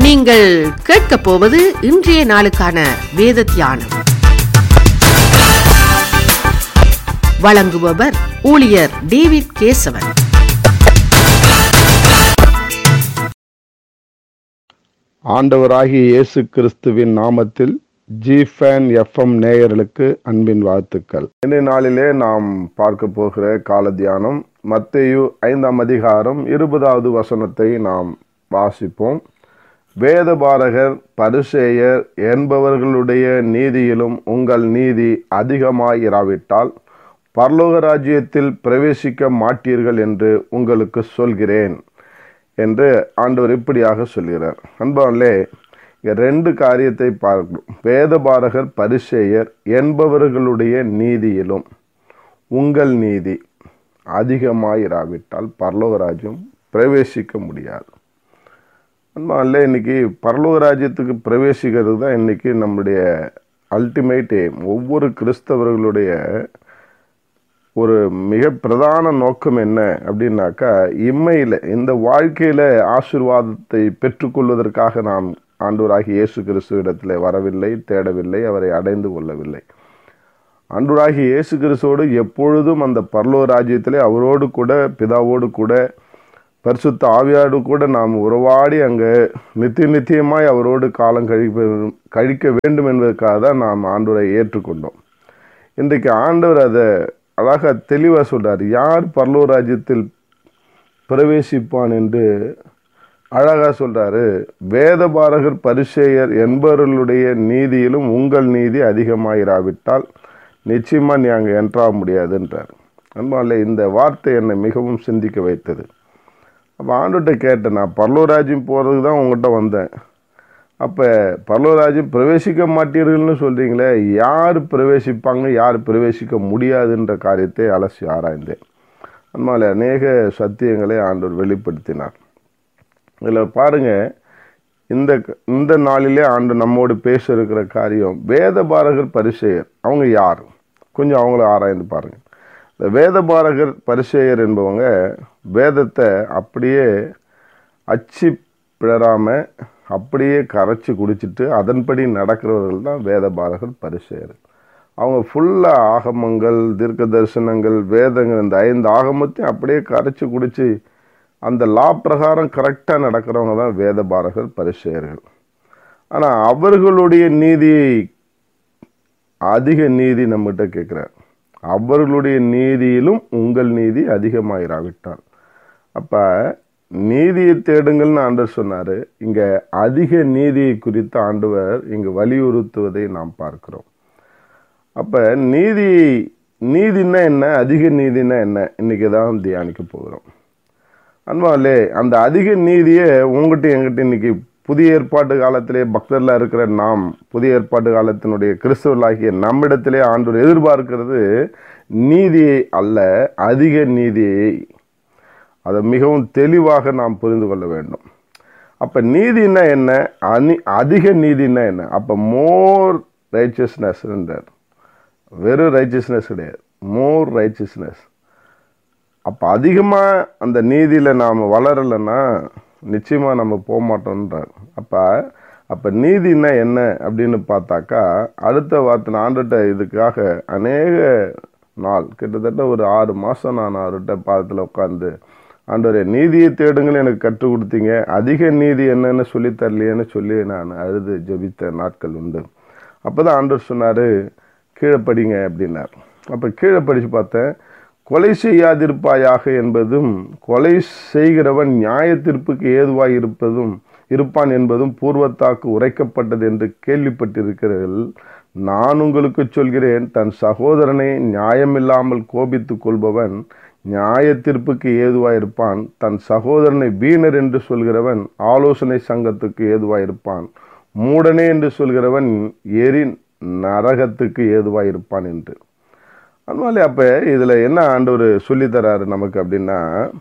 நீங்கள் கேட்கப் போவது இன்றைய நாளுக்கான வேத தியானம் வழங்குபவர் ஊழியர் டேவிட் கேசவன் ஆண்டவராகிய இயேசு கிறிஸ்துவின் நாமத்தில் ஜிஃபேன் எஃப்எம் நேயர்களுக்கு அன்பின் வாழ்த்துக்கள் இந்த நாளிலே நாம் பார்க்க போகிற கால தியானம் மத்தேயு ஐந்தாம் அதிகாரம் இருபதாவது வசனத்தை நாம் வாசிப்போம் வேதபாரகர் பரிசேயர் என்பவர்களுடைய நீதியிலும் உங்கள் நீதி அதிகமாயிராவிட்டால் பரலோக ராஜ்யத்தில் பிரவேசிக்க மாட்டீர்கள் என்று உங்களுக்கு சொல்கிறேன் என்று ஆண்டவர் இப்படியாக சொல்கிறார் அன்பாலே இங்க ரெண்டு காரியத்தை பார்க்கணும் வேதபாரகர் பரிசேயர் என்பவர்களுடைய நீதியிலும் உங்கள் நீதி அதிகமாயிராவிட்டால் பரலோக ராஜ்யம் பிரவேசிக்க முடியாது அன்பாலே இன்னைக்கு பரலோக ராஜ்யத்துக்கு பிரவேசிக்கிறது தான் இன்னைக்கு நம்முடைய அல்டிமேட் எய்ம் ஒவ்வொரு கிறிஸ்தவர்களுடைய ஒரு மிக பிரதான நோக்கம் என்ன அப்படின்னாக்கா இம்மையில் இந்த வாழ்க்கையில் ஆசிர்வாதத்தை பெற்றுக்கொள்வதற்காக நாம் ஆண்டவராகி இயேசு கிறிஸ்துவிடத்தில் வரவில்லை தேடவில்லை அவரை அடைந்து கொள்ளவில்லை ஆண்டவராகி இயேசு கிறிஸ்துவோடு எப்பொழுதும் அந்த பரலோ ராஜ்யத்திலே அவரோடு கூட பிதாவோடு கூட பரிசுத்த ஆவியாடு கூட நாம் உறவாடி அங்கே நித்திய நித்தியமாய் அவரோடு காலம் கழிக்க கழிக்க வேண்டும் என்பதற்காக தான் நாம் ஆண்டவரை ஏற்றுக்கொண்டோம் இன்றைக்கு ஆண்டவர் அதை அழகாக தெளிவாக சொல்றார் யார் பரலோ ராஜ்யத்தில் பிரவேசிப்பான் என்று அழகாக சொல்றாரு வேதபாரகர் பரிசேயர் என்பவர்களுடைய நீதியிலும் உங்கள் நீதி அதிகமாயிராவிட்டால் நிச்சயமா நீ அங்கே என்ட்ராக முடியாதுன்றார் அன்பாலே இந்த வார்த்தை என்னை மிகவும் சிந்திக்க வைத்தது அப்போ ஆண்டுகிட்ட கேட்டேன் நான் பரலோராஜ்யம் போகிறதுக்கு தான் உங்கள்கிட்ட வந்தேன் அப்போ பரலோராஜ்யம் பிரவேசிக்க மாட்டீர்கள்னு சொல்கிறீங்களே யார் பிரவேசிப்பாங்க யார் பிரவேசிக்க முடியாதுன்ற காரியத்தை அலசி ஆராய்ந்தேன் அதனால் அநேக சத்தியங்களை ஆண்டவர் வெளிப்படுத்தினார் இதில் பாருங்க இந்த இந்த நாளிலே ஆண்டு நம்மோடு பேச இருக்கிற காரியம் வேத பாரகர் பரிசெயர் அவங்க யார் கொஞ்சம் அவங்கள ஆராய்ந்து பாருங்க இந்த வேத பாரகர் பரிசெயர் என்பவங்க வேதத்தை அப்படியே அச்சு பிழறாமல் அப்படியே கரைச்சி குடிச்சிட்டு அதன்படி நடக்கிறவர்கள் தான் வேத பாரகர் பரிசெயர் அவங்க ஃபுல்லாக ஆகமங்கள் தீர்க்க தரிசனங்கள் வேதங்கள் இந்த ஐந்து ஆகமத்தையும் அப்படியே கரைச்சி குடிச்சு அந்த லா பிரகாரம் கரெக்டாக நடக்கிறவங்க தான் வேத பாரகர் பரிசெயர்கள் ஆனால் அவர்களுடைய நீதியை அதிக நீதி நம்மகிட்ட கேட்குறார் அவர்களுடைய நீதியிலும் உங்கள் நீதி அதிகமாயிராவிட்டால் அப்போ நீதியை தேடுங்கள்னு ஆண்டவர் சொன்னார் இங்கே அதிக நீதியை குறித்து ஆண்டவர் இங்கு வலியுறுத்துவதை நாம் பார்க்கிறோம் அப்போ நீதி நீதினா என்ன அதிக நீதினா என்ன இன்னைக்கு தான் தியானிக்க போகிறோம் அன்பாலே அந்த அதிக நீதியை உங்ககிட்ட எங்கிட்ட இன்னைக்கு புதிய ஏற்பாட்டு காலத்திலே பக்தரில் இருக்கிற நாம் புதிய ஏற்பாட்டு காலத்தினுடைய கிறிஸ்தவர்களாகிய நம்மிடத்திலே ஆண்டவர் எதிர்பார்க்கிறது நீதியை அல்ல அதிக நீதியை அதை மிகவும் தெளிவாக நாம் புரிந்து கொள்ள வேண்டும் அப்போ நீதினா என்ன அனி அதிக நீதினா என்ன அப்போ மோர் ரைச்சஸ்னஸ்ன்றார் வெறும் ரைச்சஸ்னஸ் கிடையாது மோர் ரைச்சஸ்னஸ் அப்போ அதிகமாக அந்த நீதியில் நாம் வளரலைன்னா நிச்சயமாக நம்ம போக மாட்டோன்றார் அப்போ அப்போ நீதினா என்ன அப்படின்னு பார்த்தாக்கா அடுத்த வார்த்தை ஆண்டுகிட்ட இதுக்காக அநேக நாள் கிட்டத்தட்ட ஒரு ஆறு மாதம் நான் அவர்கிட்ட பாதத்தில் உட்காந்து ஆண்டவரே நீதியை தேடுங்கள் எனக்கு கற்றுக் கொடுத்தீங்க அதிக நீதி என்னன்னு சொல்லி தரலையேன்னு சொல்லி நான் அழுது ஜபித்த நாட்கள் உண்டு அப்போ தான் ஆண்டவர் சொன்னார் கீழே படிங்க அப்படின்னார் அப்போ கீழே படித்து பார்த்தேன் கொலை செய்யாதிருப்பாயாக என்பதும் கொலை செய்கிறவன் நியாய தீர்ப்புக்கு ஏதுவாய் இருப்பதும் இருப்பான் என்பதும் பூர்வத்தாக்கு உரைக்கப்பட்டது என்று கேள்விப்பட்டிருக்கிறீர்கள் நான் உங்களுக்கு சொல்கிறேன் தன் சகோதரனை நியாயமில்லாமல் கோபித்து கொள்பவன் நியாய தீர்ப்புக்கு ஏதுவாயிருப்பான் தன் சகோதரனை வீணர் என்று சொல்கிறவன் ஆலோசனை சங்கத்துக்கு ஏதுவாயிருப்பான் மூடனே என்று சொல்கிறவன் எரி நரகத்துக்கு ஏதுவாயிருப்பான் என்று அதனால அப்போ இதில் என்ன ஆண்டவர் சொல்லித்தராரு நமக்கு அப்படின்னா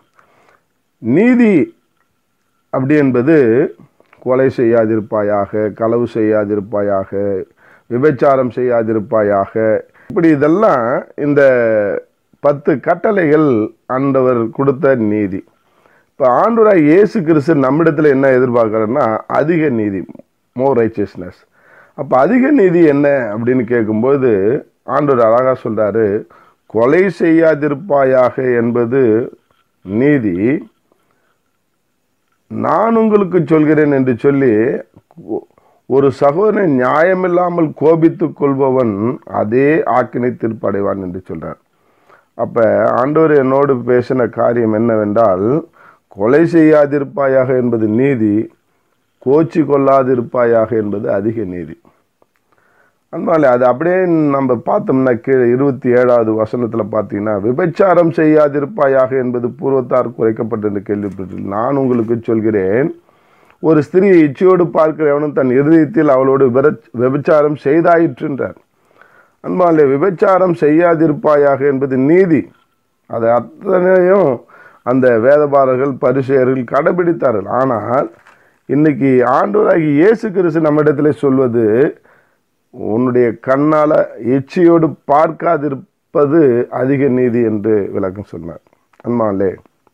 நீதி அப்படி என்பது கொலை செய்யாதிருப்பாயாக களவு செய்யாதிருப்பாயாக விபச்சாரம் செய்யாதிருப்பாயாக இப்படி இதெல்லாம் இந்த பத்து கட்டளைகள் ஆண்டவர் கொடுத்த நீதி இப்போ ஆண்டவராய் இயேசு கிறிஸ்து நம்மிடத்தில் என்ன எதிர்பார்க்குறேன்னா அதிக நீதி மோர் ரைச்சியஸ்னஸ் அப்போ அதிக நீதி என்ன அப்படின்னு கேட்கும்போது ஆண்டவர் அழகா சொல்றாரு கொலை செய்யாதிருப்பாயாக என்பது நீதி நான் உங்களுக்கு சொல்கிறேன் என்று சொல்லி ஒரு சகோதரன் நியாயமில்லாமல் கோபித்துக் கொள்பவன் அதே ஆக்கினை தீர்ப்படைவான் என்று சொல்றார் அப்ப ஆண்டவர் என்னோடு பேசின காரியம் என்னவென்றால் கொலை செய்யாதிருப்பாயாக என்பது நீதி கோச்சி கொள்ளாதிருப்பாயாக என்பது அதிக நீதி அதனால அது அப்படியே நம்ம பார்த்தோம்னா கீழே இருபத்தி ஏழாவது வசனத்துல பார்த்தீங்கன்னா விபச்சாரம் செய்யாதிருப்பாயாக என்பது பூர்வத்தார் குறைக்கப்பட்டது கேள்விப்பட்டு நான் உங்களுக்கு சொல்கிறேன் ஒரு ஸ்திரியை இச்சையோடு பார்க்கிறவனும் தன் இருதயத்தில் அவளோடு விபர- விபச்சாரம் செய்தாயிற்றுன்றார் அன்பாலே விபச்சாரம் செய்யாதிருப்பாயாக என்பது நீதி அதை அத்தனையும் அந்த வேதபாரர்கள் பரிசெயர்கள் கடைபிடித்தார்கள் ஆனால் இன்னைக்கு ஆண்டவராகி இயேசு கிறிஸ்து நம்மிடத்திலே சொல்வது உன்னுடைய கண்ணால எச்சியோடு பார்க்காதிருப்பது அதிக நீதி என்று விளக்கம் சொன்னார் அன்பாலே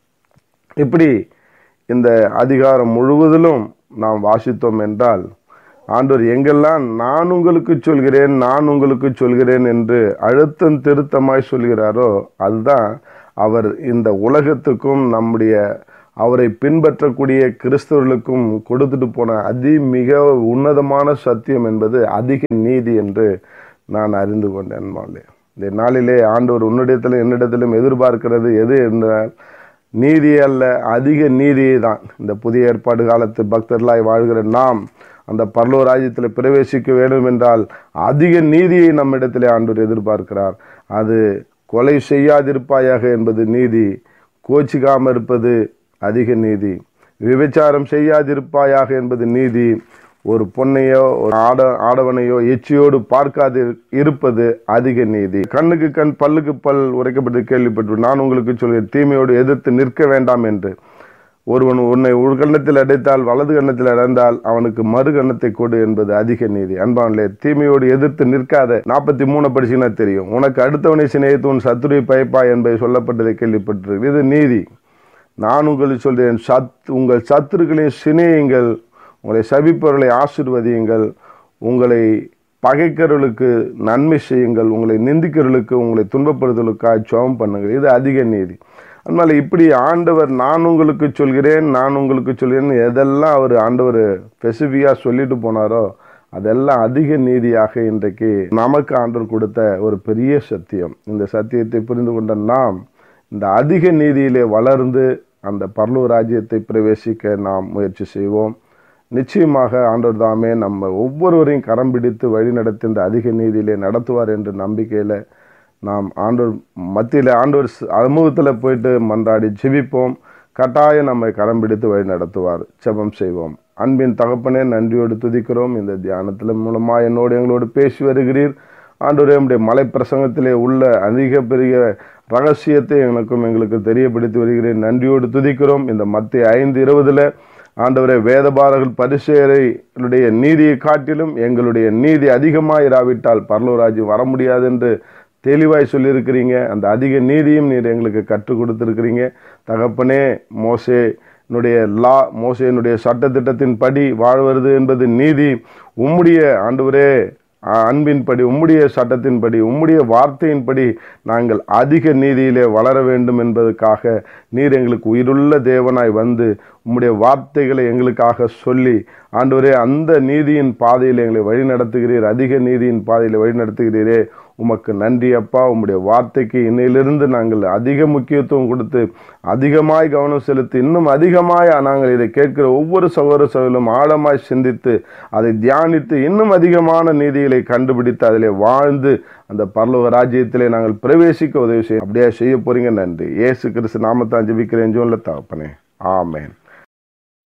இப்படி இந்த அதிகாரம் முழுவதிலும் நாம் வாசித்தோம் என்றால் ஆண்டவர் எங்கெல்லாம் நான் உங்களுக்கு சொல்கிறேன் நான் உங்களுக்கு சொல்கிறேன் என்று அழுத்தம் திருத்தமாய் சொல்கிறாரோ அதுதான் அவர் இந்த உலகத்துக்கும் நம்முடைய அவரை பின்பற்றக்கூடிய கிறிஸ்தவர்களுக்கும் கொடுத்துட்டு போன அதி மிக உன்னதமான சத்தியம் என்பது அதிக நீதி என்று நான் அறிந்து கொண்டேன் மாலே இந்த நாளிலே ஆண்டவர் உன்னிடத்திலும் என்னிடத்திலும் எதிர்பார்க்கிறது எது என்றால் நீதி அல்ல அதிக நீதியை தான் இந்த புதிய ஏற்பாடு காலத்து பக்தர்களாய் வாழ்கிற நாம் அந்த பரலோ ராஜ்யத்தில் பிரவேசிக்க வேண்டும் என்றால் அதிக நீதியை நம்மிடத்திலே ஆண்டவர் எதிர்பார்க்கிறார் அது கொலை செய்யாதிருப்பாயாக என்பது நீதி கோச்சிக்காம இருப்பது அதிக நீதி விபச்சாரம் செய்யாதிருப்பாயாக என்பது நீதி ஒரு பொண்ணையோ ஒரு ஆட ஆடவனையோ எச்சியோடு பார்க்காது இருப்பது அதிக நீதி கண்ணுக்கு கண் பல்லுக்கு பல் உரைக்கப்பட்டு கேள்விப்பட்டு நான் உங்களுக்கு சொல்கிறேன் தீமையோடு எதிர்த்து நிற்க வேண்டாம் என்று ஒருவன் உன்னை ஒரு கண்ணத்தில் அடைத்தால் வலது கண்ணத்தில் அடைந்தால் அவனுக்கு மறு கண்ணத்தை கொடு என்பது அதிக நீதி அன்பான்லே தீமையோடு எதிர்த்து நிற்காத நாற்பத்தி மூணு படிச்சுன்னா தெரியும் உனக்கு அடுத்தவனை சிநேகித்து உன் சத்துருவை பயப்பா என்பதை சொல்லப்பட்டதை கேள்விப்பட்டிருக்கு இது நீதி நான் உங்களுக்கு சொல்றேன் சத் உங்கள் சத்துருக்களையும் சிநேகியுங்கள் உங்களை சபிப்பவர்களை ஆசிர்வதியுங்கள் உங்களை பகைக்கிறவர்களுக்கு நன்மை செய்யுங்கள் உங்களை நிந்திக்கிறவர்களுக்கு உங்களை துன்பப்படுத்துவதற்காக ஜெபம் பண்ணுங்கள் இது அதிக நீதி அதனால இப்படி ஆண்டவர் நான் உங்களுக்கு சொல்கிறேன் நான் உங்களுக்கு சொல்கிறேன் எதெல்லாம் அவர் ஆண்டவர் ஸ்பெசிஃபிக்காக சொல்லிட்டு போனாரோ அதெல்லாம் அதிக நீதியாக இன்றைக்கு நமக்கு ஆண்டவர் கொடுத்த ஒரு பெரிய சத்தியம் இந்த சத்தியத்தை புரிந்து கொண்ட நாம் இந்த அதிக நீதியிலே வளர்ந்து அந்த பரலூர் ராஜ்யத்தை பிரவேசிக்க நாம் முயற்சி செய்வோம் நிச்சயமாக ஆண்டவர் தாமே நம்ம ஒவ்வொருவரையும் கரம் பிடித்து வழி நடத்தி இந்த அதிக நீதியிலே நடத்துவார் என்ற நம்பிக்கையில் நாம் ஆண்டவர் மத்தியில் ஆண்டவர் அனுபவத்தில் போயிட்டு மன்றாடி ஜெபிப்போம் கட்டாயம் நம்மை கரம் பிடித்து வழி நடத்துவார் ஜெபம் செய்வோம் அன்பின் தகப்பனே நன்றியோடு துதிக்கிறோம் இந்த தியானத்தில் மூலமா என்னோடு எங்களோடு பேசி வருகிறீர் ஆண்டவரே நம்முடைய மலை பிரசங்கத்திலே உள்ள அதிக பெரிய ரகசியத்தை எனக்கும் எங்களுக்கு தெரியப்படுத்தி வருகிறேன் நன்றியோடு துதிக்கிறோம் இந்த மத்திய ஐந்து இருபதுல ஆண்டவரே வேதபாரர்கள் பரிசேரையுடைய நீதியை காட்டிலும் எங்களுடைய நீதி அதிகமாயிராவிட்டால் பரலோராஜ்யம் வர முடியாது என்று தெளிவாய் சொல்லியிருக்கிறீங்க அந்த அதிக நீதியும் நீர் எங்களுக்கு கற்றுக் கொடுத்துருக்கிறீங்க தகப்பனே மோசே என்னுடைய லா மோசேனுடைய சட்டத்திட்டத்தின் படி வாழ்வது என்பது நீதி உம்முடைய ஆண்டவரே அன்பின்படி உம்முடைய சட்டத்தின்படி உம்முடைய வார்த்தையின்படி நாங்கள் அதிக நீதியிலே வளர வேண்டும் என்பதற்காக நீர் எங்களுக்கு உயிருள்ள தேவனாய் வந்து உம்முடைய வார்த்தைகளை எங்களுக்காக சொல்லி ஆண்டவரே அந்த நீதியின் பாதையில் எங்களை வழி நடத்துகிறீர் அதிக நீதியின் பாதையில் வழி நடத்துகிறீரே உமக்கு நன்றி அப்பா உம்முடைய வார்த்தைக்கு இன்னையிலிருந்து நாங்கள் அதிக முக்கியத்துவம் கொடுத்து அதிகமாய் கவனம் செலுத்தி இன்னும் அதிகமாய் நாங்கள் இதை கேட்கிற ஒவ்வொரு சகோதர சகோதரும் ஆழமாய் சிந்தித்து அதை தியானித்து இன்னும் அதிகமான நீதிகளை கண்டுபிடித்து அதிலே வாழ்ந்து அந்த பரலோக ராஜ்யத்திலே நாங்கள் பிரவேசிக்க உதவி செய்ய அப்படியே செய்ய போறீங்க நன்றி இயேசு கிறிஸ்து நாமத்தான் ஜெபிக்கிறேன் ஜோன்ல தகப்பனே ஆமேன்